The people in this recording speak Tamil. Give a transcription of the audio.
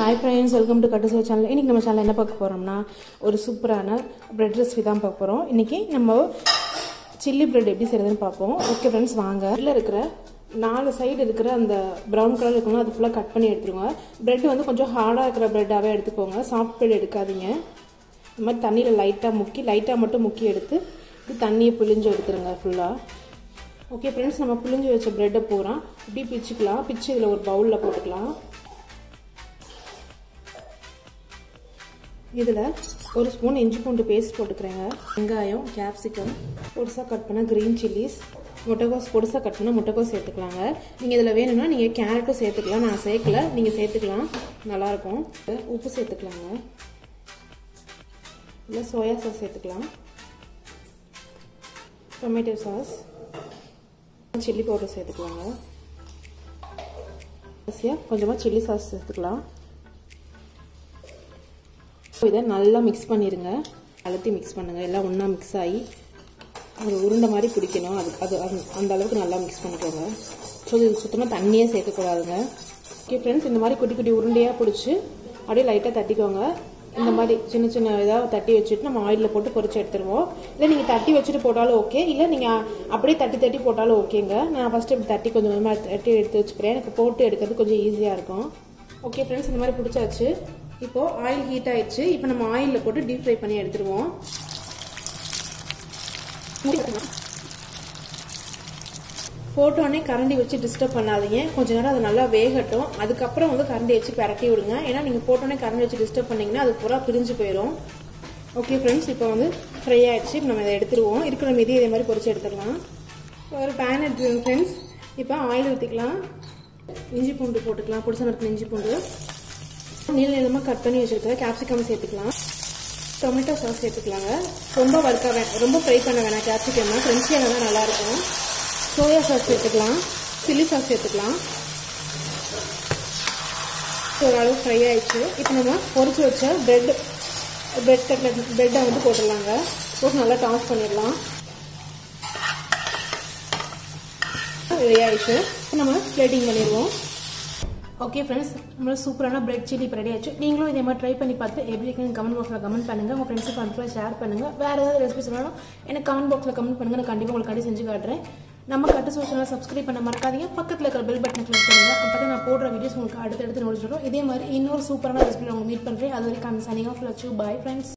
ஹாய் ஃப்ரெண்ட்ஸ் வெல்கம் டு கட்டு சேனல் இன்றைக்கி நம்ம சேனல் என்ன பார்க்க போகிறோம்னா ஒரு சூப்பரான பிரெட் ரெசிபி தான் பார்க்க போகிறோம் இன்றைக்கி நம்ம சில்லி பிரெட் எப்படி செய்கிறதுன்னு பார்ப்போம் ஓகே ஃப்ரெண்ட்ஸ் வாங்க இதில் இருக்கிற நாலு சைடு இருக்கிற அந்த ப்ரௌன் கலர் இருக்கணும் அது ஃபுல்லாக கட் பண்ணி எடுத்துருங்க பிரெட் வந்து கொஞ்சம் ஹார்டாக இருக்கிற பிரெட்டாகவே எடுத்துக்கோங்க சாஃப்ட் பிரெட் எடுக்காதீங்க இந்த மாதிரி தண்ணியில் லைட்டாக முக்கி லைட்டாக மட்டும் முக்கி எடுத்து இது தண்ணியை பிழிஞ்சு எடுத்துருங்க ஃபுல்லாக ஓகே ஃப்ரெண்ட்ஸ் நம்ம பிழிஞ்சு வச்ச ப்ரெட்டை பூரா இப்படி பிச்சுக்கலாம் பிச்சு இதில் ஒரு பவுலில் போட்டுக்கலாம் இதில் ஒரு ஸ்பூன் இஞ்சி பூண்டு பேஸ்ட் போட்டுக்கிறேங்க வெங்காயம் கேப்சிகம் பொடிசாக கட் பண்ண க்ரீன் சில்லிஸ் முட்டைக்கோஸ் பொடிசாக கட் பண்ண முட்டைக்கோஸ் சேர்த்துக்கலாங்க நீங்கள் இதில் வேணும்னா நீங்கள் கேரட்டும் சேர்த்துக்கலாம் நான் சேர்க்கல நீங்கள் சேர்த்துக்கலாம் நல்லாயிருக்கும் உப்பு சேர்த்துக்கலாங்க இல்லை சோயா சாஸ் சேர்த்துக்கலாம் டொமேட்டோ சாஸ் சில்லி பவுடர் சேர்த்துக்கலாங்க கொஞ்சமாக சில்லி சாஸ் சேர்த்துக்கலாம் இதை நல்லா மிக்ஸ் பண்ணிடுங்க அழுத்தி மிக்ஸ் பண்ணுங்கள் எல்லாம் ஒன்றா மிக்ஸ் ஆகி ஒரு உருண்டை மாதிரி பிடிக்கணும் அது அது அந்த அளவுக்கு நல்லா மிக்ஸ் பண்ணிக்கோங்க ஸோ இது சுத்தமாக தண்ணியே சேர்க்கக்கூடாதுங்க ஓகே ஃப்ரெண்ட்ஸ் இந்த மாதிரி குட்டி குட்டி உருண்டையாக பிடிச்சி அப்படியே லைட்டாக தட்டிக்கோங்க இந்த மாதிரி சின்ன சின்ன இதாக தட்டி வச்சுட்டு நம்ம ஆயிலில் போட்டு பொரிச்சு எடுத்துருவோம் இல்லை நீங்கள் தட்டி வச்சுட்டு போட்டாலும் ஓகே இல்லை நீங்கள் அப்படியே தட்டி தட்டி போட்டாலும் ஓகேங்க நான் ஃபஸ்ட்டு இப்படி தட்டி கொஞ்சம் கொஞ்சமாக தட்டி எடுத்து வச்சுக்கிறேன் எனக்கு போட்டு எடுக்கிறது கொஞ்சம் ஈஸியாக இருக்கும் ஓகே ஃப்ரெண்ட்ஸ் இந்த மாதிரி பிடிச்சாச்சு இப்போது ஆயில் ஹீட் ஆயிடுச்சு இப்போ நம்ம ஆயிலில் போட்டு டீப் ஃப்ரை பண்ணி எடுத்துருவோம் போட்டோடனே கரண்டி வச்சு டிஸ்டர்ப் பண்ணாதீங்க கொஞ்ச நேரம் அது நல்லா வேகட்டும் அதுக்கப்புறம் வந்து கரண்டி வச்சு பரட்டி விடுங்க ஏன்னா நீங்கள் போட்டோடனே கரண்டி வச்சு டிஸ்டர்ப் பண்ணீங்கன்னா அது பூரா பிரிஞ்சு போயிடும் ஓகே ஃப்ரெண்ட்ஸ் இப்போ வந்து ஃப்ரை ஆயிடுச்சு நம்ம இதை எடுத்துருவோம் இருக்கிற மீதி இதே மாதிரி பொறிச்சு எடுத்துடலாம் ஒரு பேன் எடுத்துருங்க ஃப்ரெண்ட்ஸ் இப்போ ஆயில் ஊற்றிக்கலாம் இஞ்சி பூண்டு போட்டுக்கலாம் புடிசா இருக்கிற இஞ்சி பூண்டு நீள நீளமாக கட் பண்ணி வச்சுருக்க கேப்சிகம் சேர்த்துக்கலாம் டொமேட்டோ சாஸ் சேர்த்துக்கலாங்க ரொம்ப வறுக்க வே ரொம்ப ஃப்ரை பண்ண வேணாம் கேப்சிகம்னா ஃப்ரெண்ட்ஸியாக தான் நல்லாயிருக்கும் சோயா சாஸ் சேர்த்துக்கலாம் சில்லி சாஸ் சேர்த்துக்கலாம் ஓரளவு ஃப்ரை ஆயிடுச்சு இப்போ நம்ம பொறிச்சு வச்ச பிரெட் பிரெட் கட்லெட் பிரெட்டை வந்து போட்டுடலாங்க போட்டு நல்லா டாஸ் பண்ணிடலாம் ரெடி ஆயிடுச்சு நம்ம பிளேட்டிங் பண்ணிடுவோம் ஓகே ஃப்ரெண்ட்ஸ் நம்மளோட சூப்பரான பிரெட் சில்லி இப்போ ரெடி ஆச்சு நீங்களும் இதே மாதிரி ட்ரை பண்ணி பார்த்து எப்படி இருக்குன்னு கமெண்ட் பாக்ஸில் கமெண்ட் பண்ணுங்கள் உங்கள் ஃப்ரெண்ட்ஸு ஃப்ரெண்ட்ஸ்லாம் ஷேர் பண்ணுங்கள் வேறு ஏதாவது ரெசிபிஸ் வேணாலும் எனக்கு கமெண்ட் பாக்ஸில் கமெண்ட் பண்ணுங்கள் நான் கண்டிப்பாக உங்களுக்கு கண்டி செஞ்சு காட்டுறேன் நம்ம கட்டு சோஷனில் சப்ஸ்கிரைப் பண்ண மறக்காதீங்க பக்கத்தில் இருக்கிற பெல் பட்டனை கிளிக் பண்ணுங்கள் அப்போ தான் நான் போடுற வீடியோஸ் உங்களுக்கு அடுத்தடுத்து நோடிச்சிடும் இதே மாதிரி இன்னொரு சூப்பரான ரெசிபி உங்களை மீட் பண்ணுறேன் அது வரைக்கும் அந்த signing off Latchu bye friends